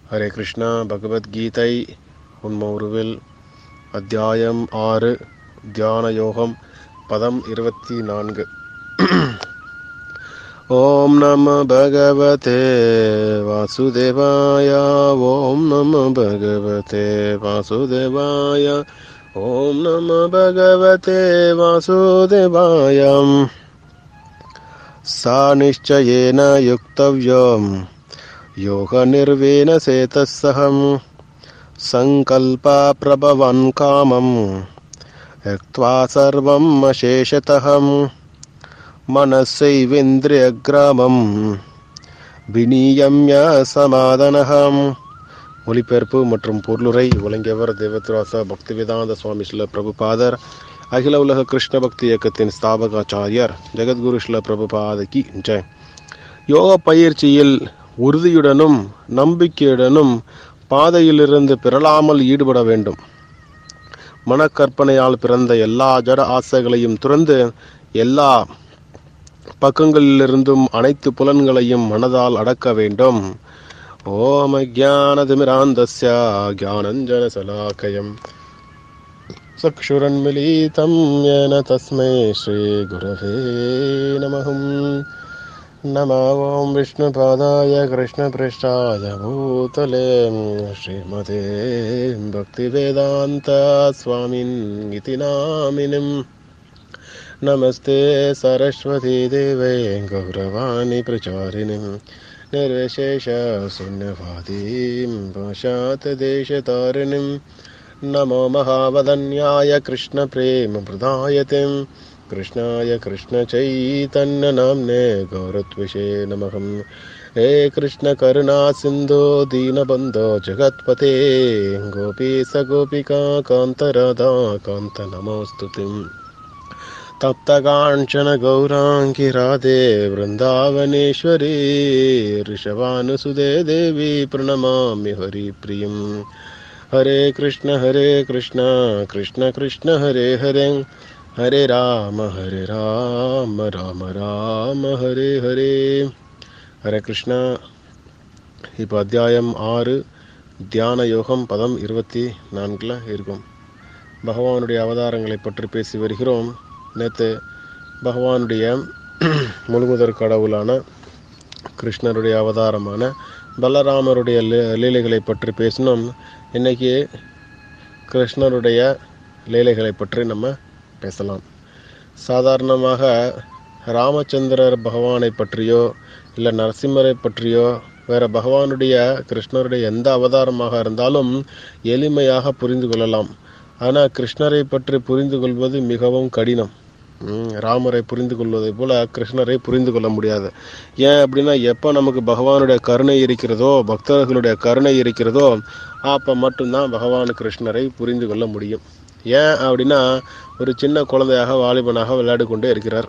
ஹரே கிருஷ்ணா பகவத்கீதை உண்ம உருவில் அத்தியாயம் ஆறு தியான யோகம் பதம் இருபத்தி நான்கு ஓம் நம பகவதே வாசுதேவாய ஓம் நம பகவதே வாசுதேவாய ஓம் நம பகவதே வாசுதேவாயம் सा निश्चयेन युक्तव्यम् योगनिर्वेण सेतस्सहम् सङ्कल्पप्रभवन् कामम् यक्त्वा सर्वम् अशेषतः मनस्सैवेन्द्रियग्रामम् விநியம்ய சமாதனகம் மொழிபெயர்ப்பு மற்றும் பொருளுரை வழங்கியவர் தேவத்ராச பக்திவேதாந்த சுவாமி ஸ்ரீல பிரபுபாதர் அகில உலக கிருஷ்ண பக்தி இயக்கத்தின் ஸ்தாபகாச்சாரியர் ஜெகத்குரு ஸ்ரீல பிரபுபாதகி ஜெய் யோக பயிற்சியில் உறுதியுடனும் நம்பிக்கையுடனும் பாதையிலிருந்து பிறளாமல் ஈடுபட வேண்டும் மனக்கற்பனையால் பிறந்த எல்லா ஜட ஆசைகளையும் துறந்து எல்லா பக்கங்களிலிருந்தும் அனைத்து புலன்களையும் மனதால் அடக்க வேண்டும் ஓம் அஜானதிமிராந்தஸ்ய ஜானஞ்சனசலாக்கயம் चक्षुरन्मिलितं येन तस्मै श्रीगुरवे नमः नमो ॐ विष्णुपादाय कृष्णपृष्ठाय भूतले श्रीमते भक्तिवेदान्तस्वामिन् इति नामिनिम् नमस्ते सरस्वतीदेवै गौरवाणि प्रचारिणीं निर्विशेषशून्यवादीं पाशातदेशतारिणीम् नमो महावदन्याय कृष्णप्रेमप्रदायतिं कृष्णाय कृष्णचैतन्यनाम्ने गौरत्विषे नमः हे कृष्णकरुणासिन्धो दीनबन्धो जगत्पते गोपी स गोपिका कान्तराधा कान्तनमोऽस्तु तिम् तप्तकाञ्चन गौराङ्गी राधे वृन्दावनेश्वरी ऋषभानुसुदे देवी प्रणमामि हरिप्रियम् हरे कृष्ण हरे कृष्ण कृष्ण कृष्ण हरे हरे हरे राम हरे राम राम राम ஹரே ஹரே ஹரே கிருஷ்ணா இப்போ அத்தியாயம் ஆறு தியான யோகம் பதம் இருபத்தி நான்கில் இருக்கும் பகவானுடைய அவதாரங்களை பற்றி பேசி வருகிறோம் நேற்று பகவானுடைய முழுமுதற் கடவுளான கிருஷ்ணருடைய அவதாரமான பலராமருடைய லீலைகளை பற்றி பேசினோம் இன்னைக்கு கிருஷ்ணருடைய லீலைகளை பற்றி நம்ம பேசலாம் சாதாரணமாக ராமச்சந்திரர் பகவானை பற்றியோ இல்லை நரசிம்மரை பற்றியோ வேற பகவானுடைய கிருஷ்ணருடைய எந்த அவதாரமாக இருந்தாலும் எளிமையாக புரிந்து கொள்ளலாம் ஆனால் கிருஷ்ணரை பற்றி புரிந்து கொள்வது மிகவும் கடினம் ராமரை புரிந்து கொள்வதை போல கிருஷ்ணரை புரிந்து கொள்ள முடியாது ஏன் அப்படின்னா எப்போ நமக்கு பகவானுடைய கருணை இருக்கிறதோ பக்தர்களுடைய கருணை இருக்கிறதோ அப்போ மட்டும்தான் பகவான் கிருஷ்ணரை புரிந்து கொள்ள முடியும் ஏன் அப்படின்னா ஒரு சின்ன குழந்தையாக வாலிபனாக விளையாடி கொண்டே இருக்கிறார்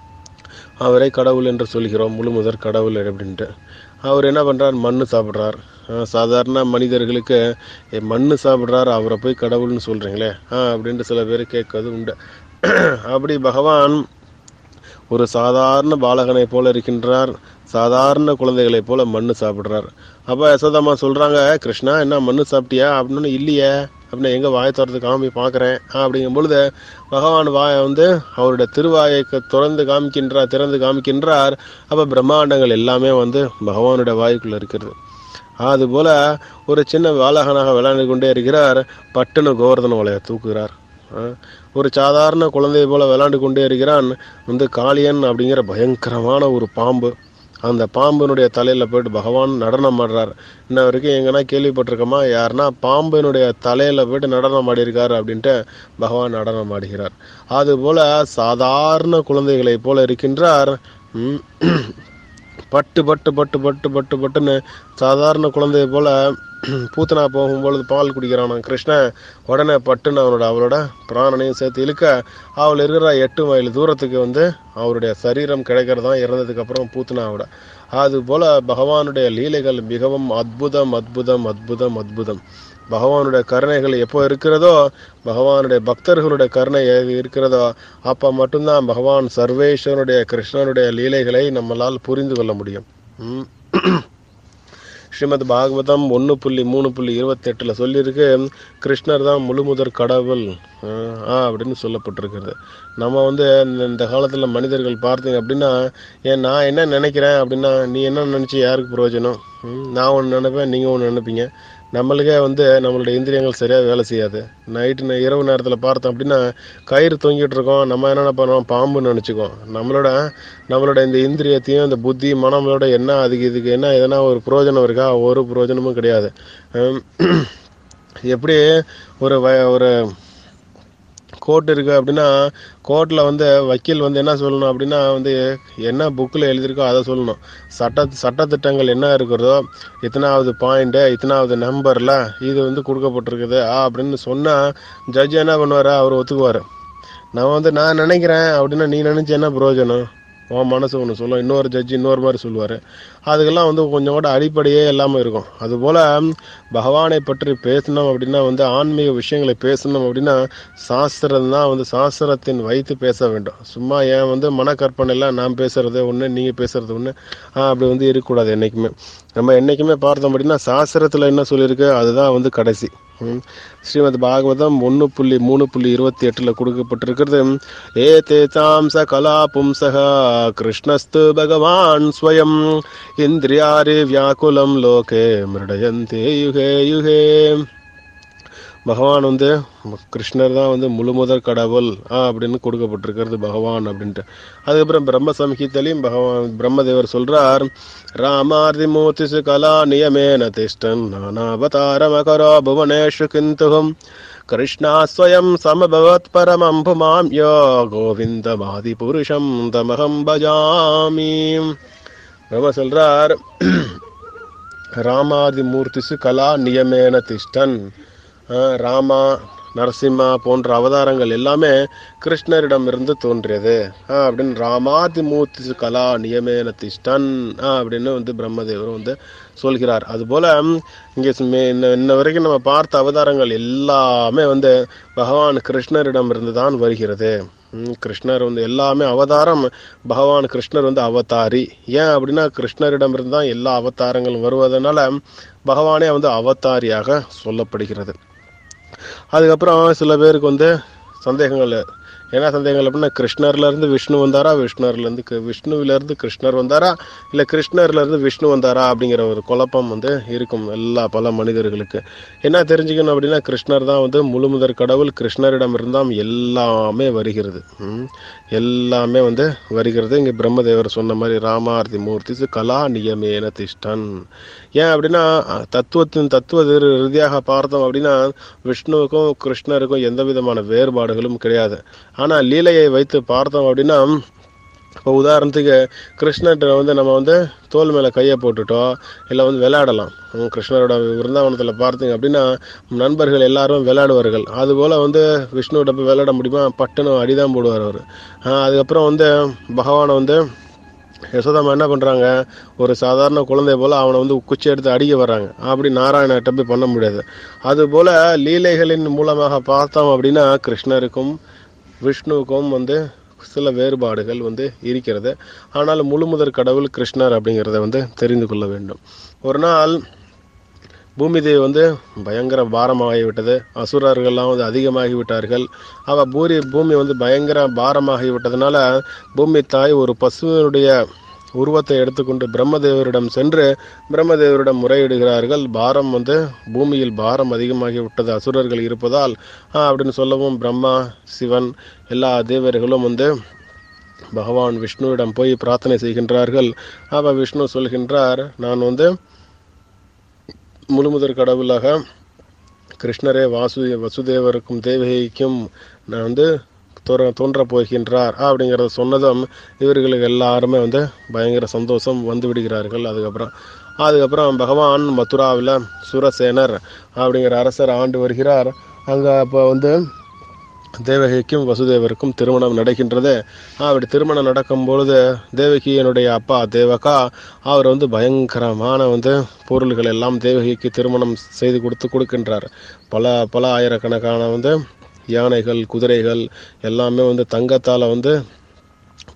அவரை கடவுள் என்று சொல்கிறோம் முழு முதற் கடவுள் அப்படின்ட்டு அவர் என்ன பண்ணுறார் மண் சாப்பிட்றார் சாதாரண மனிதர்களுக்கு மண் சாப்பிட்றார் அவரை போய் கடவுள்னு சொல்கிறீங்களே ஆ அப்படின்ட்டு சில பேர் கேட்கறது உண்டு அப்படி பகவான் ஒரு சாதாரண பாலகனை போல இருக்கின்றார் சாதாரண குழந்தைகளை போல மண்ணு சாப்பிட்றார் அப்போ யசோதாமா சொல்கிறாங்க கிருஷ்ணா என்ன மண்ணு சாப்பிட்டியா அப்படின்னு இல்லையே அப்படின்னு எங்கே வாயை திறந்து காமி பார்க்குறேன் அப்படிங்கும் பொழுது பகவான் வாயை வந்து அவருடைய திருவாயை திறந்து காமிக்கின்றார் திறந்து காமிக்கின்றார் அப்போ பிரம்மாண்டங்கள் எல்லாமே வந்து பகவானுடைய வாய்க்குள்ளே இருக்கிறது அதுபோல் ஒரு சின்ன பாலகனாக விளையாண்டு கொண்டே இருக்கிறார் பட்டுன்னு கோவர்தன வலையை தூக்குகிறார் ஒரு சாதாரண குழந்தை போல விளையாண்டு கொண்டே இருக்கிறான் வந்து காளியன் அப்படிங்கிற பயங்கரமான ஒரு பாம்பு அந்த பாம்பினுடைய தலையில் போயிட்டு பகவான் நடனம் ஆடுறார் இன்ன வரைக்கும் எங்கன்னா கேள்விப்பட்டிருக்கோமா யாருன்னா பாம்பினுடைய தலையில் போயிட்டு நடனம் ஆடியிருக்காரு அப்படின்ட்டு பகவான் நடனம் ஆடுகிறார் அதுபோல சாதாரண குழந்தைகளை போல இருக்கின்றார் பட்டு பட்டு பட்டு பட்டு பட்டு பட்டுன்னு சாதாரண குழந்தைய போல பூத்தனா போகும்பொழுது பால் குடிக்கிறான் கிருஷ்ணன் உடனே பட்டுன்னு அவனோட அவளோட பிராணனையும் சேர்த்து இழுக்க அவள் இருக்கிற எட்டு மைல் தூரத்துக்கு வந்து அவருடைய சரீரம் கிடைக்கிறதான் இறந்ததுக்கு அப்புறம் பூத்தனாவோட அது போல பகவானுடைய லீலைகள் மிகவும் அற்புதம் அற்புதம் அற்புதம் அற்புதம் பகவானுடைய கருணைகள் எப்போ இருக்கிறதோ பகவானுடைய பக்தர்களுடைய கருணை எது இருக்கிறதோ அப்போ மட்டும்தான் பகவான் சர்வேஸ்வரனுடைய கிருஷ்ணனுடைய லீலைகளை நம்மளால் புரிந்து கொள்ள முடியும் ம். ஸ்ரீமத் பாகவதம் ஒன்று புள்ளி மூணு புள்ளி இருபத்தெட்டில் சொல்லியிருக்கு கிருஷ்ணர் தான் முழுமுதற் கடவுள் ஆஹ் ஆ அப்படின்னு சொல்லப்பட்டிருக்கிறது நம்ம வந்து இந்த- இந்த காலத்தில் மனிதர்கள் பார்த்தீங்க அப்படின்னா ஏன் நான் என்ன நினைக்கிறேன் அப்படின்னா நீ என்ன நினச்சி யாருக்கு பிரயோஜனம் ம், நான் ஒன்று நினைப்பேன் நீங்கள் ஒன்று நினைப்பீங்க நம்மளுக்கே வந்து நம்மளுடைய இந்திரியங்கள் சரியாக வேலை செய்யாது நைட்டு இரவு நேரத்தில் பார்த்தோம் அப்படின்னா கயிறு தொங்கிட்டு இருக்கோம் நம்ம என்ன பண்ணுவோம் பாம்புன்னு நினச்சிக்குவோம் நம்மளோட நம்மளோட இந்த இந்திரியத்தையும் இந்த புத்தி மனமோட என்ன அதுக்கு இதுக்கு என்ன எதனா ஒரு பிரயோஜனம் இருக்கா ஒரு பிரயோஜனமும் கிடையாது ஹம், எப்படி ஒரு வ- ஒரு கோர்ட் இருக்கு அப்படின்னா கோர்ட்டில் வந்து வக்கீல் வந்து என்ன சொல்லணும் அப்படின்னா வந்து என்ன புக்கில் எழுதியிருக்கோ அதை சொல்லணும் சட்ட சட்டத்திட்டங்கள் என்ன இருக்கிறதோ இத்தனாவது பாயிண்ட்டு இத்தனாவது நம்பரில் இது வந்து கொடுக்கப்பட்டிருக்குது ஆ அப்படின்னு சொன்னால் ஜட்ஜ் என்ன பண்ணுவார் அவர் ஒத்துக்குவார் நான் வந்து நான் நினைக்கிறேன் அப்படின்னா நீ நினச்சி என்ன பிரயோஜனம் உன் மனசு ஒன்று சொல்லும் இன்னொரு ஜட்ஜி இன்னொரு மாதிரி சொல்லுவார் அதுக்கெல்லாம் வந்து கொஞ்சம் கூட அடிப்படையே இல்லாமல் இருக்கும் அதுபோல் பகவானை பற்றி பேசணும் அப்படின்னா வந்து ஆன்மீக விஷயங்களை பேசணும் அப்படின்னா சாஸ்திரம் தான் வந்து சாஸ்திரத்தின் வைத்து பேச வேண்டும் சும்மா ஏன் வந்து மனக்கற்பனையில் நான் பேசுறது ஒன்று நீங்கள் பேசுறது ஒன்று அப்படி வந்து இருக்கக்கூடாது என்றைக்குமே நம்ம என்றைக்குமே பார்த்தோம் அப்படின்னா சாஸ்திரத்தில் என்ன சொல்லியிருக்கு அதுதான் வந்து கடைசி ம். ஸ்ரீமத் பாகவதம் ஒன்று புள்ளி மூணு புள்ளி இருபத்தி எட்டில் கொடுக்கப்பட்டிருக்கிறது ஏ தேதாம் ச கலா பும்சக கிருஷ்ணஸ்து பகவான் ஸ்வயம் இந்திரியாரி வியாக்குலம் லோகே மிருடயந்தே யுகே யுகே பகவான் வந்து கிருஷ்ணர் தான் வந்து முழுமுதற் கடவுள் ஆ அப்படின்னு கொடுக்கப்பட்டிருக்கிறது பகவான் அப்படின்ட்டு அதுக்கப்புறம் பிரம்ம சம்ஹிதலையும் பகவான் பிரம்மதேவர் சொல்றார் ராமார்தி மூர்த்திசு கலா நியமேன திஷ்டன் நானாவதாரமகரோ புவனேஷு கிந்துகம் கிருஷ்ணா ஸ்வயம் சமபவத் பரமம் புமாம் யோ கோவிந்தமாதி புருஷம் தமகம் பஜாமி பிரம்ம சொல்றார் ராமாதி மூர்த்திசு கலா நியமேன திஷ்டன் அஹ் ராமா நரசிம்மா போன்ற அவதாரங்கள் எல்லாமே கிருஷ்ணரிடமிருந்து தோன்றியது அஹ் அப்படின்னு ராமாதி மூர்த்திசு கலா நியமேன திஷ்டன் அஹ் அப்படின்னு வந்து பிரம்மதேவர் வந்து சொல்கிறார் அதுபோல இங்கே இன்ன இன்ன வரைக்கும் நம்ம பார்த்த அவதாரங்கள் எல்லாமே வந்து பகவான் கிருஷ்ணரிடமிருந்து தான் வருகிறது ம், கிருஷ்ணர் வந்து எல்லாமே அவதாரம் பகவான் கிருஷ்ணர் வந்து அவதாரி ஏன் அப்படின்னா கிருஷ்ணரிடமிருந்து தான் எல்லா அவதாரங்களும் வருவதனால பகவானே வந்து அவதாரியாக சொல்லப்படுகிறது அதுக்கப்புறம் சில பேருக்கு வந்து சந்தேகங்கள் என்ன சந்தேகங்கள் அப்படின்னா கிருஷ்ணர்ல இருந்து விஷ்ணு வந்தாரா விஷ்ணர்ல இருந்து கி- விஷ்ணுவில இருந்து கிருஷ்ணர் வந்தாரா இல்ல கிருஷ்ணர்ல இருந்து விஷ்ணு வந்தாரா அப்படிங்கிற ஒரு குழப்பம் வந்து இருக்கும் எல்லா பல மனிதர்களுக்கு என்ன தெரிஞ்சுக்கணும் அப்படின்னா கிருஷ்ணர் தான் வந்து முழுமுதற் கடவுள் கிருஷ்ணரிடம் இருந்தாம் எல்லாமே வருகிறது ம். எல்லாமே வந்து வருகிறது இங்க பிரம்மதேவர் சொன்ன மாதிரி ராமார்த்தி மூர்த்தி கலா நியமேன திஷ்டன் ஏன் அப்படின்னா அஹ், தத்துவத்தின் தத்துவ ரீ- ரீதியாக பார்த்தோம் அப்படின்னா விஷ்ணுவுக்கும் கிருஷ்ணருக்கும் எந்த விதமான வேறுபாடுகளும் கிடையாது ஆனா லீலையை வைத்து பார்த்தோம் அப்படின்னா இப்போ உதாரணத்துக்கு கிருஷ்ணர்கிட்ட வந்து நம்ம வந்து தோல் மேலே கையை போட்டுட்டோ இல்லை வந்து விளையாடலாம் உம் கிருஷ்ணரோட விருந்தாவனத்தில் பார்த்தீங்க அப்படின்னா நண்பர்கள் எல்லாரும் விளையாடுவார்கள் அதுபோல் வந்து விஷ்ணுவிட்ட போய் விளையாட முடியுமா பட்டுன்னு அடிதான் போடுவார் அவர் அதுக்கப்புறம் வந்து பகவானை வந்து யசோதாமா என்ன பண்ணுறாங்க ஒரு சாதாரண குழந்தை போல் அவனை வந்து குச்சி எடுத்து அடிக்க வர்றாங்க அப்படி நாராயணர்கிட்ட போய் பண்ண முடியாது அதுபோல் லீலைகளின் மூலமாக பார்த்தோம் அப்படின்னா கிருஷ்ணருக்கும் விஷ்ணுவுக்கும் வந்து சில வேறுபாடுகள் வந்து இருக்கிறது ஆனால் முழுமுதற் கடவுள் கிருஷ்ணர் அப்படிங்கிறத வந்து தெரிந்து கொள்ள வேண்டும் ஒரு நாள் பூமி தேவி வந்து பயங்கர பாரமாகிவிட்டது அசுரர்கள்லாம் வந்து அதிகமாகி விட்டார்கள் அவ பூரி பூமி வந்து பயங்கர பாரமாகி விட்டதுனால பூமி தாய் ஒரு பசுவினுடைய உருவத்தை எடுத்துக்கொண்டு பிரம்மதேவரிடம் சென்று பிரம்மதேவரிடம் முறையிடுகிறார்கள் பாரம் வந்து பூமியில் பாரம் அதிகமாகி விட்டது அசுரர்கள் இருப்பதால் ஆ, அப்படின்னு சொல்லவும் பிரம்மா சிவன் எல்லா தேவர்களும் வந்து பகவான் விஷ்ணுவிடம் போய் பிரார்த்தனை செய்கின்றார்கள் அப்ப விஷ்ணு சொல்கின்றார் நான் வந்து முழுமுதற் கடவுளாக கிருஷ்ணரே வாசு வசுதேவருக்கும் தேவகிக்கும் நான் வந்து தோற தோன்றப் போகின்றார் அப்படிங்கிறத சொன்னதும் இவர்களுக்கு எல்லாருமே வந்து பயங்கர சந்தோஷம் வந்து விடுகிறார்கள் அதுக்கப்புறம் அதுக்கப்புறம் பகவான் மதுராவில் சுரசேனர் அப்படிங்கிற அரசர் ஆண்டு வருகிறார் அங்கே அப்போ வந்து தேவகிக்கும் வசுதேவருக்கும் திருமணம் நடக்கின்றது அப்படி திருமணம் நடக்கும் பொழுது தேவகியினுடைய அப்பா தேவகா அவர் வந்து பயங்கரமான வந்து பொருள்கள் எல்லாம் தேவகிக்கு திருமணம் செய்து கொடுத்து கொடுக்கின்றார் பல பல ஆயிரக்கணக்கான வந்து யானைகள் குதிரைகள் எல்லாமே வந்து தங்கத்தால் வந்து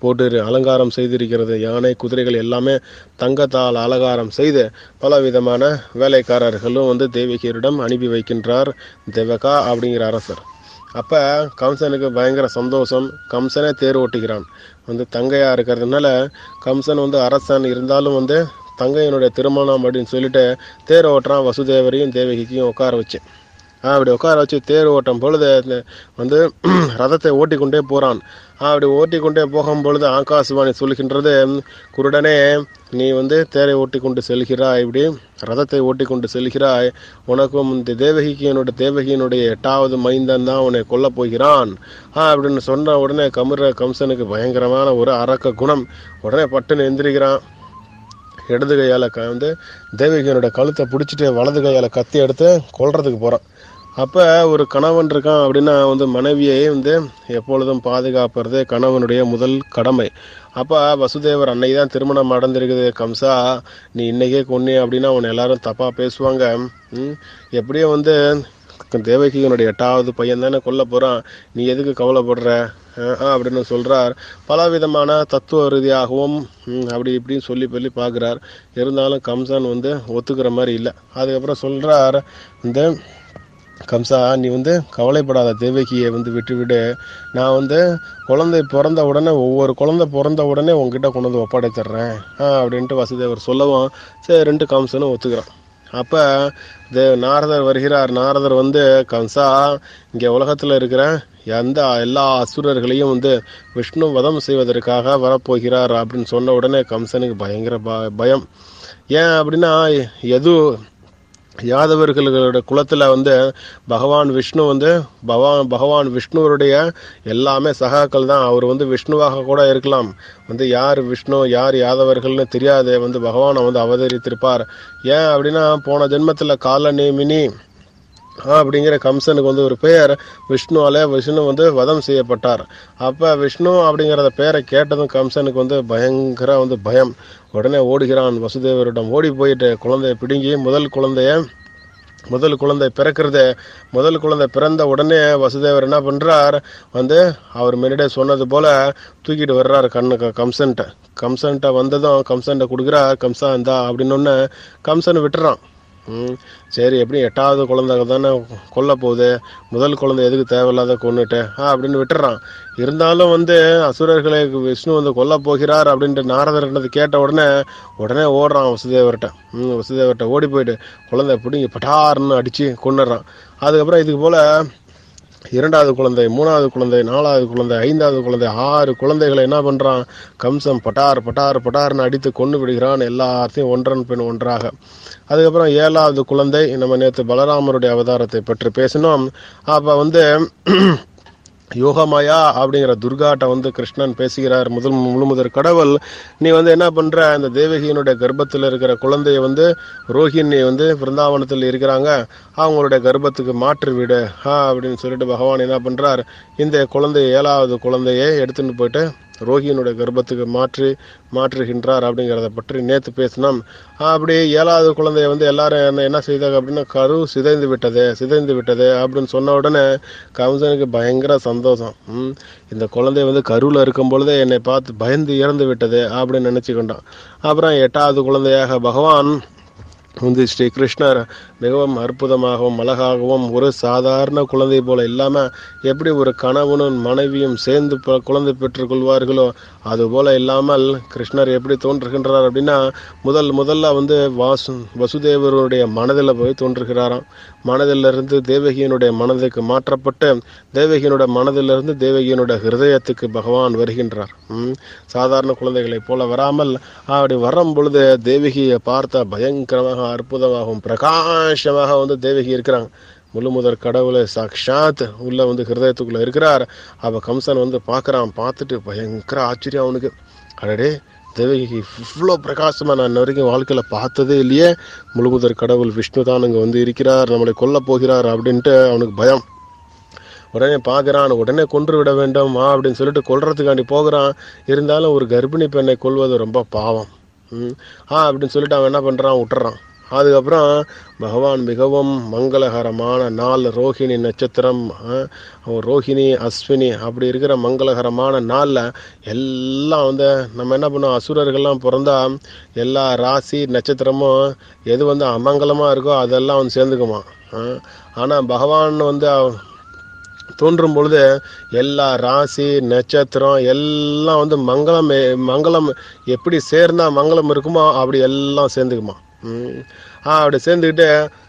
போட்டு அலங்காரம் செய்திருக்கிறது யானை குதிரைகள் எல்லாமே தங்கத்தால் அலங்காரம் செய்து பலவிதமான வேலைக்காரர்களும் வந்து தேவகியரிடம் அனுப்பி வைக்கின்றார் தேவகா அப்படிங்கிற அரசர் அப்போ கம்சனுக்கு பயங்கர சந்தோஷம் கம்சனே தேர் ஓட்டுகிறான் வந்து தங்கையாக இருக்கிறதுனால கம்சன் வந்து அரசன் இருந்தாலும் வந்து தங்கையினுடைய திருமணம் அப்படின்னு சொல்லிட்டு தேர் ஓட்டுறான் வசுதேவரையும் தேவகிக்கும் உட்கார வச்சு அப்படி உட்கார வச்சு தேர் ஓட்டும் பொழுது அந்த வந்து ரதத்தை ஓட்டிக்கொண்டே போகிறான் அப்படி ஓட்டிக்கொண்டே போகும் பொழுது ஆகாசவாணி சொல்கின்றது குருடனே நீ வந்து தேரை ஓட்டிக்கொண்டு செல்கிறாய் இப்படி ரதத்தை ஓட்டிக்கொண்டு செல்கிறாய் உனக்கும் இந்த தேவகிக்கு என்னோட தேவகியினுடைய எட்டாவது மைந்தன் தான் உன்னை கொல்லப் போகிறான் ஆ அப்படின்னு சொன்ன உடனே கமுற கம்சனுக்கு பயங்கரமான ஒரு அரக்க குணம் உடனே பட்டுன்னு எந்திரிக்கிறான் இடது கையால் க வந்து தேவகியனோட கழுத்தை பிடிச்சிட்டு வலது கையால் கத்தி எடுத்து கொல்றதுக்கு போகிறான் அப்போ ஒரு கணவன் இருக்கான் அப்படின்னா வந்து மனைவியை வந்து எப்பொழுதும் பாதுகாப்பது கணவனுடைய முதல் கடமை அப்போ வசுதேவர் அன்னைக்கு தான் திருமணம் நடந்திருக்குது கம்சா நீ இன்னைக்கே கொன்னி அப்படின்னா உன்னை எல்லாரும் தப்பாக பேசுவாங்க ம், எப்படியோ வந்து தேவகியனுடைய எட்டாவது பையன் தானே கொல்ல போகிறான் நீ எதுக்கு கவலைப்படுற அஹ், அஹ், அப்படின்னு சொல்கிறார் பலவிதமான தத்துவ ரீதியாகவும் ம், அப்படி இப்படின்னு சொல்லி சொல்லி பார்க்குறார் இருந்தாலும் கம்சன் வந்து ஒத்துக்கிற மாதிரி இல்லை அதுக்கப்புறம் சொல்கிறார் இந்த கம்சா நீ வந்து கவலைப்படாத தேவகியை வந்து விட்டுவிடு நான் வந்து குழந்தை பிறந்த உடனே ஒவ்வொரு குழந்தை பிறந்த உடனே உங்ககிட்ட கொண்டு வந்து ஒப்படைத்துட்றேன் ஆ அப்படின்ட்டு வசுதேவர் சொல்லவும் சரி ரெண்டு கம்சனும் ஒத்துக்கிறான் அப்போ தே நாரதர் வருகிறார் நாரதர் வந்து கம்சா இங்கே உலகத்தில் இருக்கிற எந்த எல்லா அசுரர்களையும் வந்து விஷ்ணு வதம் செய்வதற்காக வரப்போகிறார் அப்படின்னு சொன்ன உடனே கம்சனுக்கு பயங்கர ப பயம் ஏன் அப்படின்னா எது யாதவர்களோட குலத்துல வந்து பகவான் விஷ்ணு வந்து பகவான் பகவான் விஷ்ணுவருடைய எல்லாமே சகாக்கள் தான் அவர் வந்து விஷ்ணுவாக கூட இருக்கலாம் வந்து யார் விஷ்ணு யார் யாதவர்கள்னு தெரியாது வந்து பகவானை வந்து அவதரித்திருப்பார் ஏன் அப்படின்னா போன ஜென்மத்துல கால நேமினி அப்படிங்கிற கம்சனுக்கு வந்து ஒரு பெயர் விஷ்ணுவால விஷ்ணு வந்து வதம் செய்யப்பட்டார் அப்ப விஷ்ணு அப்படிங்கிறத பெயரை கேட்டதும் கம்சனுக்கு வந்து பயங்கர வந்து பயம் உடனே ஓடுகிறான் வசுதேவரிடம் ஓடி போயிட்டு குழந்தைய பிடுங்கி முதல் குழந்தைய முதல் குழந்தை பிறக்கிறது முதல் குழந்தை பிறந்த உடனே வசுதேவர் என்ன பண்றார் வந்து அவர் முன்னாடியே சொன்னது போல தூக்கிட்டு வர்றாரு கண்ணுக்கு கம்சன்ட்ட கம்சன்ட்ட வந்ததும் கம்சன்ட்ட கொடுக்குறார் கம்சா இந்தா அப்படின்னு ஒன்று கம்சன் விட்டுறான் ம் சரி எப்படி எட்டாவது குழந்தை தானே கொல்ல போகுது முதல் குழந்தை எதுக்கு தேவையில்லாத கொண்டுட்டு ஆ அப்படின்னு விட்டுறான் இருந்தாலும் வந்து அசுரர்களை விஷ்ணு வந்து கொல்ல போகிறார் அப்படின்ட்டு நாரதர்ன்றது கேட்ட உடனே உடனே ஓடுறான் வசுதேவர்கிட்ட ம் வசுதேவர்கிட்ட ஓடி போயிட்டு குழந்தை பிடிங்கி பட்டார்னு அடித்து கொண்டுடுறான் அதுக்கப்புறம் இதுக்கு போல் இரண்டாவது குழந்தை மூணாவது குழந்தை நாலாவது குழந்தை ஐந்தாவது குழந்தை ஆறு குழந்தைகளை என்ன பண்றான் கம்சம் பட்டார் பட்டார் பட்டார்னு அடித்து கொண்டு விடுகிறான் எல்லாத்தையும் ஒன்றன் பின் ஒன்றாக அதுக்கப்புறம் ஏழாவது குழந்தை நம்ம நேற்று பலராமருடைய அவதாரத்தை பற்றி பேசினோம் அப்ப வந்து யோகமாயா அப்படிங்கிற துர்காட்ட வந்து கிருஷ்ணன் பேசுகிறார் முதல் முழு முதற் கடவுள் நீ வந்து என்ன பண்ற இந்த தேவகியினுடைய கர்ப்பத்தில் இருக்கிற குழந்தைய வந்து ரோஹிணி வந்து பிருந்தாவனத்தில் இருக்கிறாங்க அவங்களுடைய கர்ப்பத்துக்கு மாற்று விடு ஆ அப்படின்னு சொல்லிட்டு பகவான் என்ன பண்றார் இந்த குழந்தை ஏழாவது குழந்தையை எடுத்துன்னு போயிட்டு ரோகியினுடைய கர்ப்பத்துக்கு மாற்றி மாற்றுகின்றார் அப்படிங்கிறத பற்றி நேற்று பேசினோம் அப்படி ஏழாவது குழந்தைய வந்து எல்லாரும் என்ன என்ன செய்தாங்க அப்படின்னா கரு சிதைந்து விட்டது சிதைந்து விட்டது அப்படின்னு சொன்ன உடனே கம்சனுக்கு பயங்கர சந்தோஷம் ம், இந்த குழந்தை வந்து கருவில் இருக்கும் பொழுதே என்னை பார்த்து பயந்து இறந்து விட்டது அப்படின்னு நினச்சிக்கொண்டான் அப்புறம் எட்டாவது குழந்தையாக பகவான் வந்து ஸ்ரீ கிருஷ்ணர் மிகவும் அற்புதமாகவும் அழகாகவும் ஒரு சாதாரண குழந்தை போல இல்லாம எப்படி ஒரு கணவனும் மனைவியும் சேர்ந்து ப- குழந்தை பெற்றுக்கொள்வார்களோ அது போல இல்லாமல் கிருஷ்ணர் எப்படி தோன்றுகின்றார் அப்படின்னா முதல் முதல்ல வந்து வாசு வசுதேவருடைய மனதில் போய் தோன்றுகிறாராம் மனதிலிருந்து தேவகியினுடைய மனதுக்கு மாற்றப்பட்டு தேவகியினுடைய மனதிலிருந்து தேவகியினுடைய ஹிருதயத்துக்கு பகவான் வருகின்றார் ம். சாதாரண குழந்தைகளைப் போல வராமல் அப்படி வரும் பொழுது தேவகியை பார்த்த பயங்கரமாக அற்புதமாகவும் பிரகாசமாக வந்து தேவகி இருக்கிறாங்க முழு முதற் கடவுளை சாக்ஷாத் உள்ள வந்து ஹிருதயத்துக்குள்ள இருக்கிறார் அப்ப கம்சன் வந்து பார்க்கறான் பார்த்துட்டு பயங்கர ஆச்சரியம் அவனுக்கு அடடே தேவகி இவ்வளோ பிரகாசமா நான் இன்ன வரைக்கும் வாழ்க்கையில பார்த்ததே இல்லையே முழு முதற் கடவுள் விஷ்ணு தான் இங்க வந்து இருக்கிறார் நம்மளை கொல்ல போகிறார் அப்படின்ட்டு அவனுக்கு பயம் உடனே பார்க்கறான் உடனே கொன்று விட வேண்டும் வா அப்படின்னு சொல்லிட்டு கொல்றதுக்காண்டி போகிறான் இருந்தாலும் ஒரு கர்ப்பிணி பெண்ணை கொல்வது ரொம்ப பாவம் ம். ஆ அப்படின்னு சொல்லிட்டு அவன் என்ன பண்றான் விட்டுறான் அதுக்கப்புறம் பகவான் மிகவும் மங்களகரமான நாள் ரோஹிணி நட்சத்திரம் அஹ், ரோஹிணி அஸ்வினி அப்படி இருக்கிற மங்களகரமான நாளில் எல்லாம் வந்து நம்ம என்ன பண்ணுவோம் அசுரர்கள்லாம் பிறந்தா எல்லா ராசி நட்சத்திரமும் எது வந்து அமங்கலமாக இருக்கோ அதெல்லாம் வந்து சேர்ந்துக்குமா ஆனால் பகவான் வந்து அவ- தோன்றும் பொழுது எல்லா ராசி நட்சத்திரம் எல்லாம் வந்து மங்களம் எ- மங்களம் எப்படி சேர்ந்தா மங்களம் இருக்குமோ அப்படி எல்லாம் சேர்ந்துக்குமா ம். ஆ அப்படி சேர்ந்துக்கிட்டு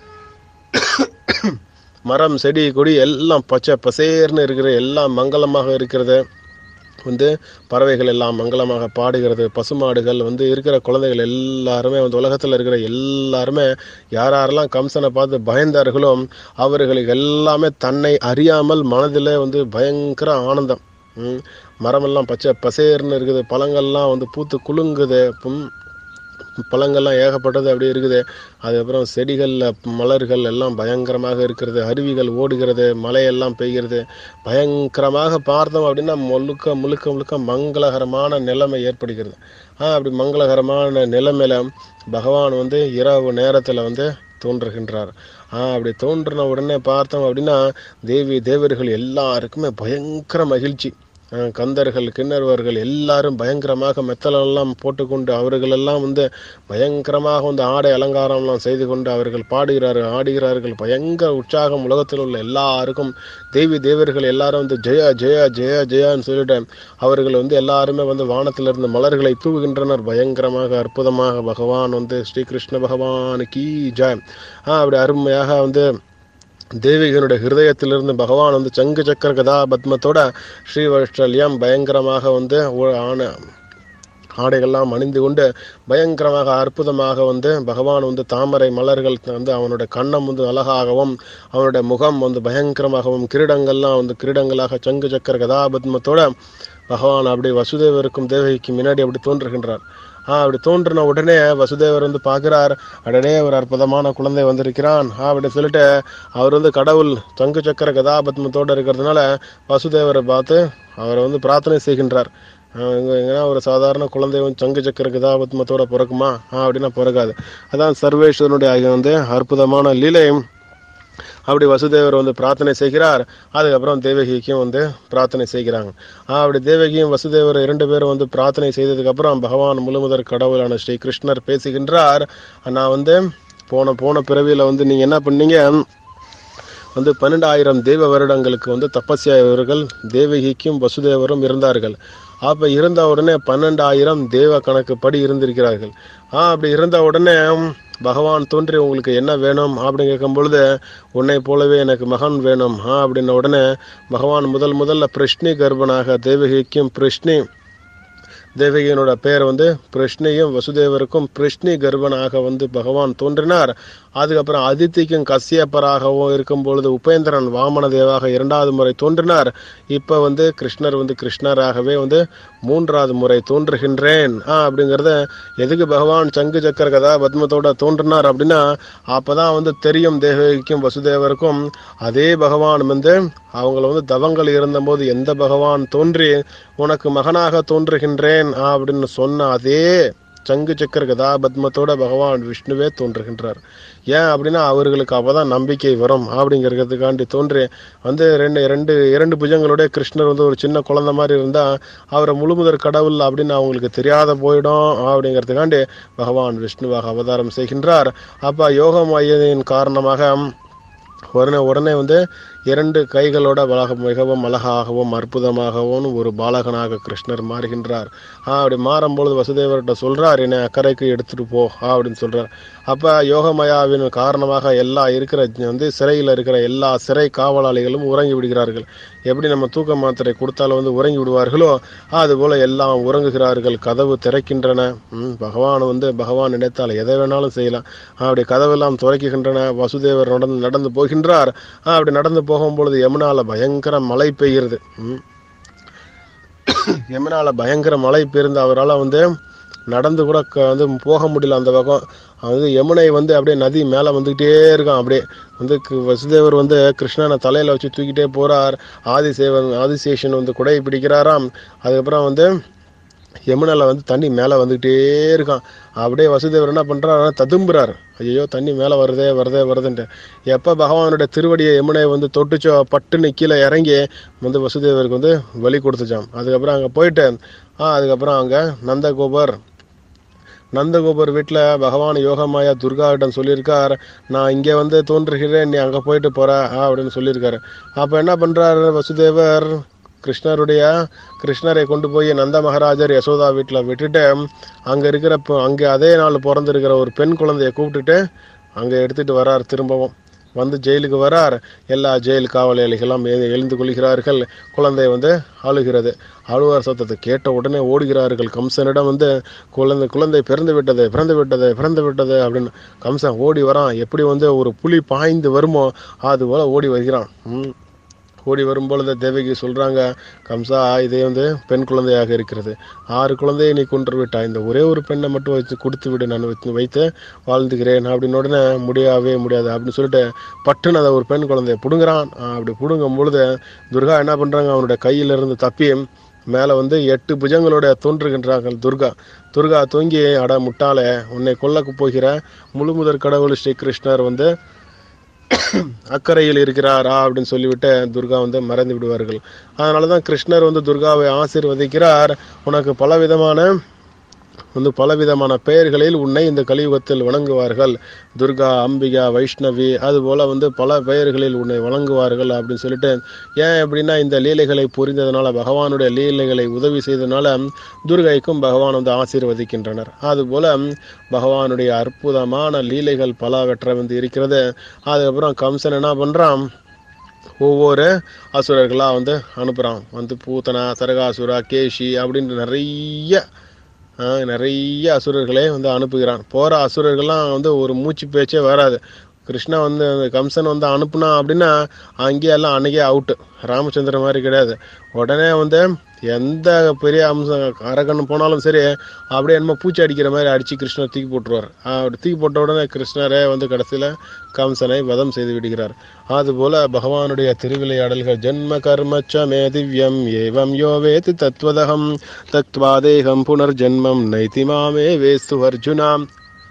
மரம் செடி கொடி எல்லாம் பச்சை பசேர்னு இருக்கிற எல்லாம் மங்களமாக இருக்கிறது வந்து பறவைகள் எல்லாம் மங்களமாக பாடுகிறது பசுமாடுகள் வந்து இருக்கிற குழந்தைகள் எல்லாருமே வந்து உலகத்தில் இருக்கிற எல்லாருமே யார் யாரெல்லாம் கம்சனை பார்த்து பயந்தார்களோ அவர்களுக்கு எல்லாமே தன்னை அறியாமல் மனதில் வந்து பயங்கர ஆனந்தம் ம். மரமெல்லாம் பச்சை பசேர்னு இருக்குது பழங்கள்லாம் வந்து பூத்து குலுங்குது ம். பழங்கள்லாம் ஏகப்பட்டது அப்படி இருக்குது அதுக்கப்புறம் செடிகளில் மலர்கள் எல்லாம் பயங்கரமாக இருக்கிறது அருவிகள் ஓடுகிறது மழையெல்லாம் பெய்கிறது பயங்கரமாக பார்த்தோம் அப்படின்னா முழுக்க முழுக்க முழுக்க மங்களகரமான நிலைமை ஏற்படுகிறது ஆ அப்படி மங்களகரமான நிலைமையில பகவான் வந்து இரவு நேரத்தில் வந்து தோன்றுகின்றார் ஆ அப்படி தோன்றின உடனே பார்த்தோம் அப்படின்னா தேவி தேவர்கள் எல்லாருக்குமே பயங்கர மகிழ்ச்சி ஆ, கந்தர்கள் கிண்ணறுவர்கள் எல்லாரும் பயங்கரமாக மெத்தலெல்லாம் போட்டுக்கொண்டு அவர்களெல்லாம் வந்து பயங்கரமாக வந்து ஆடை அலங்காரம்லாம் செய்து கொண்டு அவர்கள் பாடுகிறார்கள் ஆடுகிறார்கள் பயங்கர உற்சாகம் உலகத்தில் உள்ள எல்லாருக்கும் தேவி தேவர்கள் எல்லாரும் வந்து ஜெயா ஜெயா ஜெயா ஜெயான்னு சொல்லிட்டு அவர்கள் வந்து எல்லாருமே வந்து வானத்திலிருந்து மலர்களை தூவுகின்றனர் பயங்கரமாக அற்புதமாக பகவான் வந்து ஸ்ரீகிருஷ்ண பகவான் கீ ஜெய் ஆ அப்படி அருமையாக வந்து தேவிகனுடைய ஹிருதயத்திலிருந்து பகவான் வந்து சங்கு சக்கர கதா பத்மத்தோட ஸ்ரீவஷ்டல்யம் பயங்கரமாக வந்து ஒ- ஆன ஆடைகள்லாம் அணிந்து கொண்டு பயங்கரமாக அற்புதமாக வந்து பகவான் வந்து தாமரை மலர்கள் வந்து அவனுடைய கண்ணம் வந்து அழகாகவும் அவனுடைய முகம் வந்து பயங்கரமாகவும் கிரீடங்கள்லாம் வந்து கிரீடங்களாக சங்கு சக்கர கதாபத்மத்தோட பகவான் அப்படி வசுதேவருக்கும் தேவகிக்கு முன்னாடி அப்படி தோன்றுகின்றார் ஆ அப்படி தோன்றின உடனே வசுதேவர் வந்து பார்க்கிறார் உடனே ஒரு அற்புதமான குழந்தை வந்திருக்கிறான் ஆ அப்படி சொல்லிட்டு அவர் வந்து கடவுள் சங்கு சக்கர கதாபத்மத்தோடு இருக்கிறதுனால வசுதேவரை பார்த்து அவரை வந்து பிரார்த்தனை செய்கின்றார் ஆஹ் இங்க எங்கன்னா ஒரு சாதாரண குழந்தை வந்து சங்கு சக்கர கதாபத்மத்தோட பிறக்குமா ஆ அப்படின்னா பிறக்காது அதான் சர்வேஸ்வரனுடைய வந்து அற்புதமான லீலை அப்படி வசுதேவர் வந்து பிரார்த்தனை செய்கிறார் அதுக்கப்புறம் தேவகிக்கும் வந்து பிரார்த்தனை செய்கிறாங்க ஆ, அப்படி தேவகியும் வசுதேவர் இரண்டு பேரும் வந்து பிரார்த்தனை செய்ததுக்கு அப்புறம் பகவான் முழுமுதற் கடவுளான ஸ்ரீ கிருஷ்ணர் பேசுகின்றார் நான் வந்து போன போன பிறவியில வந்து நீங்க என்ன பண்ணீங்க வந்து பன்னெண்டாயிரம் தேவ வருடங்களுக்கு வந்து தபஸ்யா இவர்கள் தேவகிக்கும் வசுதேவரும் இருந்தார்கள் அப்ப இருந்த உடனே பன்னெண்டாயிரம் தேவ கணக்குப்படி இருந்திருக்கிறார்கள் ஆ அப்படி இருந்த உடனே பகவான் தோன்றி உங்களுக்கு என்ன வேணும் அப்படின்னு கேட்கும் பொழுது உன்னை போலவே எனக்கு மகன் வேணும் ஆ அப்படின்ன உடனே பகவான் முதல் முதல்ல பிருஷ்ணி கர்ப்பனாக தேவகிக்கும் பிருஷ்ணி தேவகியனோட பெயர் வந்து பிருஷ்ணியும் வசுதேவருக்கும் பிருஷ்ணி கர்ப்பனாக வந்து பகவான் தோன்றினார் அதுக்கப்புறம் அதித்திக்கும் கசியப்பராகவும் இருக்கும் பொழுது உபேந்திரன் வாமன தேவாக இரண்டாவது முறை தோன்றினார் இப்ப வந்து கிருஷ்ணர் வந்து கிருஷ்ணராகவே வந்து மூன்றாவது முறை தோன்றுகின்றேன் ஆ அப்படிங்கறத எதுக்கு பகவான் சங்கு சக்கர கதா பத்மத்தோட தோன்றினார் அப்படின்னா அப்பதான் வந்து தெரியும் தேவகிக்கும் வசுதேவருக்கும் அதே பகவான் வந்து அவங்கள வந்து தவங்கள் இருந்தபோது எந்த பகவான் தோன்றி உனக்கு மகனாக தோன்றுகின்றேன் ஆ அப்படின்னு சொன்ன அதே சங்கு சக்கர கதாபத்மத்தோட பகவான் விஷ்ணுவே தோன்றுகின்றார் ஏன் அப்படின்னா அவர்களுக்கு அப்பதான் நம்பிக்கை வரும் அப்படிங்கிறதுக்காண்டி தோன்றி வந்து ரெண்டு ரெண்டு இரண்டு புஜங்களோட கிருஷ்ணர் வந்து ஒரு சின்ன குழந்தை மாதிரி இருந்தா அவரை முழுமுதற் கடவுள் அப்படின்னு அவங்களுக்கு தெரியாத போயிடும் அப்படிங்கிறதுக்காண்டி பகவான் விஷ்ணுவாக அவதாரம் செய்கின்றார் அப்ப யோகமாயின் காரணமாக உடனே உடனே வந்து இரண்டு கைகளோட அழக மிகவும் அழகாகவும் அற்புதமாகவும் ஒரு பாலகனாக கிருஷ்ணர் மாறுகின்றார் ஆ அப்படி மாறும்பொழுது வசுதேவர்கிட்ட சொல்றார் என்னை அக்கறைக்கு எடுத்துட்டு போ ஆ அப்படின்னு சொல்றார் அப்ப யோகமயாவின் காரணமாக எல்லா இருக்கிற வந்து சிறையில் இருக்கிற எல்லா சிறை காவலாளிகளும் உறங்கி விடுகிறார்கள் எப்படி நம்ம தூக்க மாத்திரை கொடுத்தாலும் வந்து உறங்கி விடுவார்களோ அது போல எல்லாம் உறங்குகிறார்கள் கதவு திறக்கின்றன ம், பகவான் வந்து பகவான் நினைத்தால் எதை வேணாலும் செய்யலாம் ஆ, அப்படி கதவெல்லாம் துறக்குகின்றன வசுதேவர் நடந்து நடந்து போகின்றார் ஆ, அப்படி நடந்து போகும்பொழுது யமுனால பயங்கர மழை பெய்கிறது ம். யமுனால பயங்கர மழை பெய்ந்து அவரால் வந்து நடந்து கூட க- வந்து போக முடியல அந்த பக்கம் வந்து யமுனை வந்து அப்படியே நதி மேலே வந்துக்கிட்டே இருக்கான் அப்படியே வந்து கு- வசுதேவர் வந்து கிருஷ்ணனை தலையில வச்சு தூக்கிட்டே போறார் ஆதிசேவன் ஆதிசேஷன் வந்து குடையை பிடிக்கிறாராம் அதுக்கப்புறம் வந்து யமுனால வந்து தண்ணி மேலே வந்துக்கிட்டே இருக்கான் அப்படியே வசுதேவர் என்ன பண்ணுறாரு ததும்புறாரு ஐயோ தண்ணி மேலே வருதே வருதே வருதுன்ட்டு எப்போ பகவானுடைய திருவடியை யமுனை வந்து தொட்டுச்சோ பட்டுன்னு கீழே இறங்கி வந்து வசுதேவருக்கு வந்து வழி கொடுத்துச்சான் அதுக்கப்புறம் அங்கே போயிட்டு ஆ அதுக்கப்புறம் அங்கே நந்தகோபர் நந்தகோபர் வீட்டில் பகவான் யோகமாயா துர்காவிடம் சொல்லியிருக்கார் நான் இங்கே வந்து தோன்றுகிறேன் நீ அங்கே போயிட்டு போற ஆ அப்படின்னு சொல்லியிருக்காரு அப்போ என்ன பண்ணுறாரு வசுதேவர் கிருஷ்ணருடைய கிருஷ்ணரை கொண்டு போய் நந்த மகாராஜர் யசோதா வீட்டில் விட்டுட்டு அங்கே இருக்கிற பொ- அங்கே அதே நாள் பிறந்திருக்கிற ஒரு பெண் குழந்தைய கூப்பிட்டுட்டு அங்கே எடுத்துட்டு வரார் திரும்பவும் வந்து ஜெயிலுக்கு வரார் எல்லா ஜெயில் காவலாளிகளும் எழு- எழுந்து கொள்கிறார்கள் குழந்தை வந்து அழுகிறது அழுவார் சத்தத்தை கேட்ட உடனே ஓடுகிறார்கள் கம்சனிடம் வந்து குழந்தை குழந்தை பிறந்து விட்டது பிறந்து விட்டது பிறந்து விட்டது அப்படின்னு கம்சன் ஓடி வரான் எப்படி வந்து ஒரு புலி பாய்ந்து வருமோ அது போல ஓடி வருகிறான் ம். ஓடி வரும்பொழுது தேவகி சொல்றாங்க கம்சா இதே வந்து பெண் குழந்தையாக இருக்கிறது ஆறு குழந்தையை நீ கொன்று விட்டாய் இந்த ஒரே ஒரு பெண்ணை மட்டும் வச்சு கொடுத்து விடு நான் வைத்து வைத்து வாழ்ந்துக்கிறேன் அப்படின்னு உடனே முடியவே முடியாது அப்படின்னு சொல்லிட்டு பட்டுன்னு அதை ஒரு பெண் குழந்தைய பிடுங்குறான் ஆஹ் அப்படி பிடுங்கும் பொழுது துர்கா என்ன பண்றாங்க அவனுடைய கையிலிருந்து தப்பி மேலே வந்து எட்டு புஜங்களோட தோன்றுகின்றார்கள் துர்கா துர்கா தூங்கி அட முட்டாளே உன்னை கொல்லக்கு போகிற முழு முதற் கடவுள் ஸ்ரீ கிருஷ்ணர் வந்து அக்கறையில் இருக்கிறாரா அப்படின்னு சொல்லிவிட்டு துர்கா வந்து மறைந்து விடுவார்கள் அதனால தான் கிருஷ்ணர் வந்து துர்காவை ஆசீர்வதிக்கிறார் உனக்கு பலவிதமான வந்து பலவிதமான பெயர்களில் உன்னை இந்த கலியுகத்தில் வணங்குவார்கள் துர்கா அம்பிகா வைஷ்ணவி அதுபோல வந்து பல பெயர்களில் உன்னை வணங்குவார்கள் அப்படின்னு சொல்லிட்டு ஏன் அப்படின்னா இந்த லீலைகளை புரிந்ததுனால பகவானுடைய லீலைகளை உதவி செய்ததுனால துர்கைக்கும் பகவான் வந்து ஆசீர்வதிக்கின்றனர் அதுபோல பகவானுடைய அற்புதமான லீலைகள் பலவற்றை வந்து இருக்கிறது அதுக்கப்புறம் கம்சன் என்ன பண்றான் ஒவ்வொரு அசுரர்களாக வந்து அனுப்புகிறான் வந்து பூத்தனா சரகாசுரா கேஷி அப்படின்னு நிறைய ஆ, நிறைய அசுரர்களே வந்து அனுப்புகிறான் போகிற அசுரர்கள்லாம் வந்து ஒரு மூச்சு பேச்சே வராது கிருஷ்ணா வந்து அந்த கம்சன் வந்து அனுப்புனா அப்படின்னா அங்கேயே எல்லாம் அன்னைக்கே அவுட்டு ராமச்சந்திரன் மாதிரி கிடையாது உடனே வந்து எந்த பெரிய அம்சம் அரக்கன் போனாலும் சரி அப்படியே என்னமோ பூச்சி அடிக்கிற மாதிரி அடித்து கிருஷ்ணர் தூக்கி போட்டுருவார் அப்படி தூக்கி போட்ட உடனே கிருஷ்ணரே வந்து கடைசியில் கம்சனை வதம் செய்து விடுகிறார் அதுபோல பகவானுடைய திருவிளையாடல்கள் ஜென்ம கர்மச்ச மே திவ்யம் ஏவம் யோ வேதி தத்வதகம் தத்வாதேகம் புனர்ஜென்மம் நைதி மாமே வேஸ்து அர்ஜுனாம்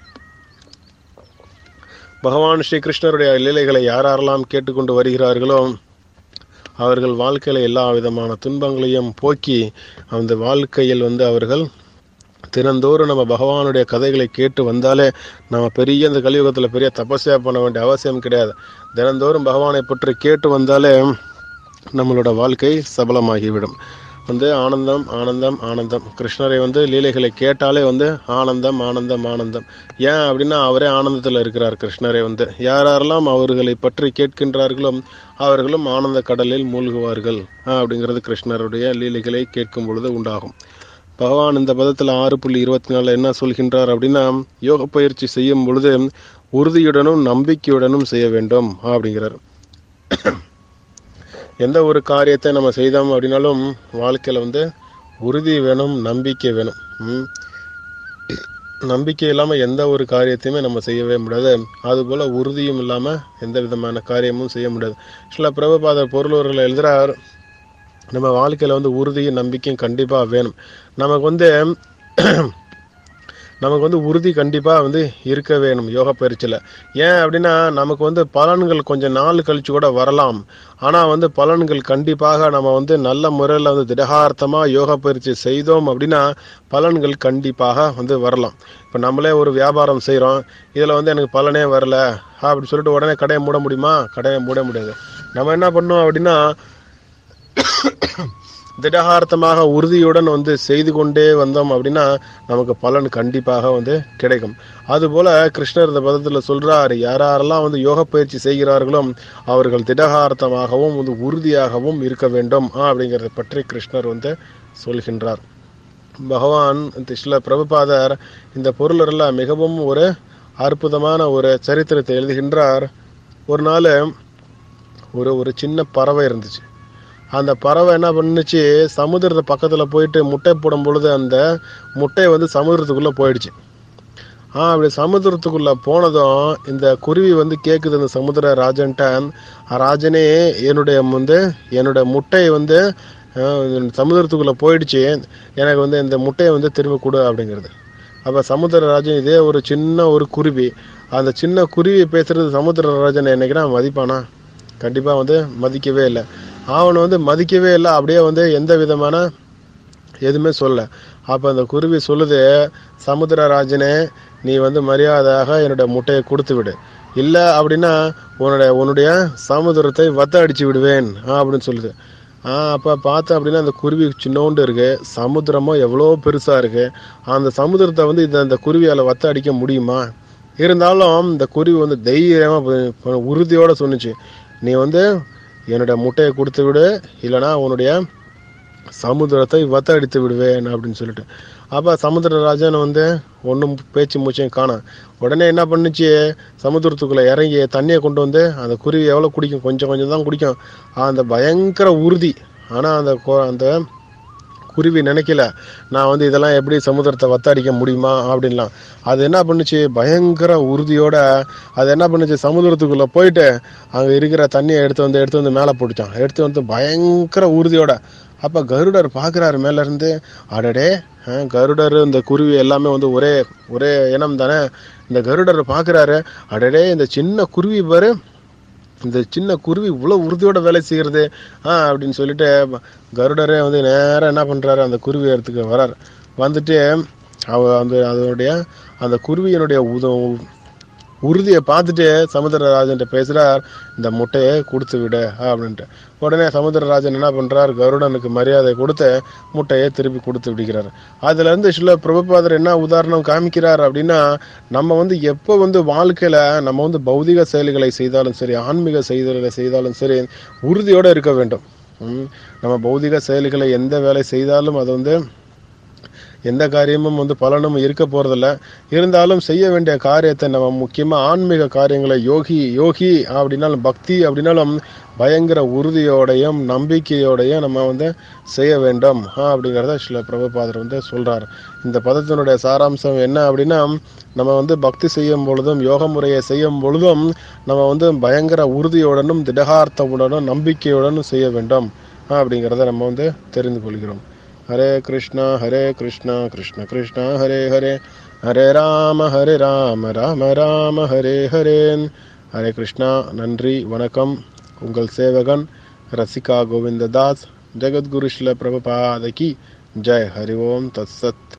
பகவான் ஸ்ரீ கிருஷ்ணருடைய லீலைகளை யாரெல்லாம் கேட்டுக்கொண்டு வருகிறார்களோ அவர்கள் வாழ்க்கையில எல்லா விதமான துன்பங்களையும் போக்கி அந்த வாழ்க்கையில் வந்து அவர்கள் தினந்தோறும் நம்ம பகவானுடைய கதைகளை கேட்டு வந்தாலே நம்ம பெரிய இந்த கலியுகத்தில் பெரிய தபஸ்யா பண்ண வேண்டிய அவசியம் கிடையாது தினந்தோறும் பகவானை பற்றி கேட்டு வந்தாலே நம்மளோட வாழ்க்கை சபலமாகிவிடும் வந்து ஆனந்தம் ஆனந்தம் ஆனந்தம் கிருஷ்ணரை வந்து லீலைகளை கேட்டாலே வந்து ஆனந்தம் ஆனந்தம் ஆனந்தம் ஏன் அப்படின்னா அவரே ஆனந்தத்தில் இருக்கிறார் கிருஷ்ணரை வந்து யார் யாரெல்லாம் அவர்களை பற்றி கேட்கின்றார்களோ அவர்களும் ஆனந்த கடலில் மூழ்குவார்கள் ஆஹ் அப்படிங்கிறது கிருஷ்ணருடைய லீலைகளை கேட்கும் பொழுது உண்டாகும் பகவான் இந்த பதத்தில் ஆறு புள்ளி இருபத்தி நாலில் என்ன சொல்கின்றார் அப்படின்னா யோக பயிற்சி செய்யும் பொழுது உறுதியுடனும் நம்பிக்கையுடனும் செய்ய வேண்டும் அப்படிங்கிறார் எந்த ஒரு காரியத்தை நம்ம செய்தோம் அப்படின்னாலும் வாழ்க்கையில் வந்து உறுதி வேணும் நம்பிக்கை வேணும் ம். நம்பிக்கை இல்லாமல் எந்த ஒரு காரியத்தையுமே நம்ம செய்யவே முடியாது அதுபோல் உறுதியும் இல்லாமல் எந்த விதமான காரியமும் செய்ய முடியாது சில பிரபுபாதர் பொருளவர்கள் எழுதுறார் நம்ம வாழ்க்கையில் வந்து உறுதியும் நம்பிக்கையும் கண்டிப்பாக வேணும் நமக்கு வந்து நமக்கு வந்து உறுதி கண்டிப்பாக வந்து இருக்க வேணும் யோகா பயிற்சியில் ஏன் அப்படின்னா நமக்கு வந்து பலன்கள் கொஞ்சம் நாள் கழிச்சு கூட வரலாம் ஆனால் வந்து பலன்கள் கண்டிப்பாக நம்ம வந்து நல்ல முறையில் வந்து திடகார்த்தமாக யோகா பயிற்சி செய்தோம் அப்படின்னா பலன்கள் கண்டிப்பாக வந்து வரலாம் இப்போ நம்மளே ஒரு வியாபாரம் செய்கிறோம் இதில் வந்து எனக்கு பலனே வரல அப்படி சொல்லிட்டு உடனே கடையை மூட முடியுமா கடையை மூட முடியாது நம்ம என்ன பண்ணோம் அப்படின்னா திடகார்த்தமாக உறுதியுடன் வந்து செய்து கொண்டே வந்தோம் அப்படின்னா நமக்கு பலன் கண்டிப்பாக வந்து கிடைக்கும் அதுபோல கிருஷ்ணர் இந்த பதத்தில் சொல்றார் யாரெல்லாம் வந்து யோக பயிற்சி செய்கிறார்களோ அவர்கள் திடகார்த்தமாகவும் வந்து உறுதியாகவும் இருக்க வேண்டும் ஆ, அப்படிங்கிறத பற்றி கிருஷ்ணர் வந்து சொல்கின்றார் பகவான் இந்த சில பிரபுபாதர் இந்த பொருளரெல்லாம் மிகவும் ஒரு அற்புதமான ஒரு சரித்திரத்தை எழுதுகின்றார் ஒரு நாள் ஒரு ஒரு சின்ன பறவை இருந்துச்சு அந்த பறவை என்ன பண்ணுச்சு சமுத்திரத்து பக்கத்தில் போயிட்டு முட்டை போடும் பொழுது அந்த முட்டை வந்து சமுத்திரத்துக்குள்ளே போயிடுச்சு ஆ அப்படி சமுத்திரத்துக்குள்ளே போனதும் இந்த குருவி வந்து கேட்குது இந்த சமுத்திர ராஜன்ட்ட ராஜனே என்னுடைய வந்து என்னுடைய முட்டை வந்து அஹ் சமுத்திரத்துக்குள்ளே போயிடுச்சு எனக்கு வந்து இந்த முட்டையை வந்து திரும்ப கொடு அப்படிங்கிறது அப்போ சமுத்திரராஜன் இதே ஒரு சின்ன ஒரு குருவி அந்த சின்ன குருவி பேசுறது சமுத்திரராஜன் என்னைக்குனா மதிப்பானா கண்டிப்பாக வந்து மதிக்கவே இல்லை அவனை வந்து மதிக்கவே இல்லை அப்படியே வந்து எந்த விதமான எதுவுமே சொல்ல அப்போ அந்த குருவி சொல்லுது சமுத்திரராஜனே நீ வந்து மரியாதையாக என்னோட முட்டையை கொடுத்து விடு இல்லை அப்படின்னா உன்னுடைய உன்னுடைய சமுத்திரத்தை வத்த அடிச்சு விடுவேன் ஆ, அப்படின்னு சொல்லுது ஆ அப்போ பார்த்தேன் அப்படின்னா அந்த குருவி சின்னோண்டு இருக்கு சமுத்திரமும் எவ்வளோ பெருசாக இருக்கு அந்த சமுத்திரத்தை வந்து இந்த அந்த குருவியால் வத்த அடிக்க முடியுமா இருந்தாலும் இந்த குருவி வந்து தைரியமாக உறுதியோட சொன்னுச்சு நீ வந்து என்னோட முட்டையை கொடுத்து விடு இல்லைனா உன்னுடைய சமுத்திரத்தை வத்த அடித்து விடுவேன் அப்படின்னு சொல்லிட்டு அப்போ சமுத்திரராஜன் வந்து ஒன்றும் பேச்சு மூச்சையும் காணோம் உடனே என்ன பண்ணுச்சு சமுத்திரத்துக்குள்ளே இறங்கி தண்ணியை கொண்டு வந்து அந்த குருவி எவ்வளோ குடிக்கும் கொஞ்சம் கொஞ்சம் தான் குடிக்கும் அந்த பயங்கர உறுதி ஆனால் அந்த கொ- அந்த குருவி நினைக்கல நான் வந்து இதெல்லாம் எப்படி சமுத்திரத்தை வத்தடிக்க முடியுமா அப்படின்லாம் அது என்ன பண்ணுச்சு பயங்கர உறுதியோட அது என்ன பண்ணுச்சு சமுத்திரத்துக்குள்ள போயிட்டு அங்கே இருக்கிற தண்ணியை எடுத்து வந்து எடுத்து வந்து மேலே போட்டுச்சான் எடுத்து வந்து பயங்கர உறுதியோட அப்போ கருடர் பார்க்குறாரு மேல இருந்து அடடே ஆ, கருடர் இந்த குருவி எல்லாமே வந்து ஒரே ஒரே இனம் தானே இந்த கருடர் பார்க்குறாரு அடடே இந்த சின்ன குருவி பாரு இந்த சின்ன குருவி இவ்வளோ உறுதியோட வேலை செய்கிறது ஆ அப்படின்னு சொல்லிட்டு கருடரே வந்து நேராக என்ன பண்ணுறாரு அந்த குருவி இடத்துக்கு வரார் வந்துட்டு அவ அந்த அதனுடைய அந்த குருவியினுடைய உத உறுதியை பார்த்துட்டு சமுத்திரராஜன்ட்ட பேசுகிறார் இந்த முட்டையை கொடுத்து விடு அப்படின்ட்டு உடனே சமுத்திரராஜன் என்ன பண்ணுறார் கருடனுக்கு மரியாதை கொடுத்து முட்டையை திருப்பி கொடுத்து விடுகிறார் அதுலேருந்து சில பிரபுபாதர் என்ன உதாரணம் காமிக்கிறார் அப்படின்னா நம்ம வந்து எப்போ வந்து வாழ்க்கையில் நம்ம வந்து பௌதிக செயல்களை செய்தாலும் சரி ஆன்மீக செயல்களை செய்தாலும் சரி உறுதியோடு இருக்க வேண்டும் ம், நம்ம பௌதிக செயல்களை எந்த வேலை செய்தாலும் அது வந்து எந்த காரியமும் வந்து பலனும் இருக்க போறதில்ல இருந்தாலும் செய்ய வேண்டிய காரியத்தை நம்ம முக்கியமா ஆன்மீக காரியங்களை யோகி யோகி அப்படின்னாலும் பக்தி அப்படின்னாலும் பயங்கர உறுதியோடையும் நம்பிக்கையோடையும் நம்ம வந்து செய்ய வேண்டும் ஆ, அப்படிங்கிறத சில பிரபுபாதர் வந்து சொல்றார் இந்த பதத்தினுடைய சாராம்சம் என்ன அப்படின்னா நம்ம வந்து பக்தி செய்யும் பொழுதும் யோக முறையை செய்யும் பொழுதும் நம்ம வந்து பயங்கர உறுதியுடனும் திடகார்த்தமுடனும் நம்பிக்கையுடனும் செய்ய வேண்டும் ஆ, அப்படிங்கிறத நம்ம வந்து தெரிந்து கொள்கிறோம் ஹரே கிருஷ்ணா ஹரே கிருஷ்ணா கிருஷ்ண கிருஷ்ணா ஹரே ஹரே ஹரே ராம ஹரே ராம ராம ராம ஹரே ஹரேன் ஹரே கிருஷ்ணா நன்றி வணக்கம் உங்கள் சேவகன் ரசிகா கோவிந்ததாஸ் ஜெகத்குரு ஸ்ல பிரபுபாதகி ஜெய் ஹரி ஓம் தத் சத்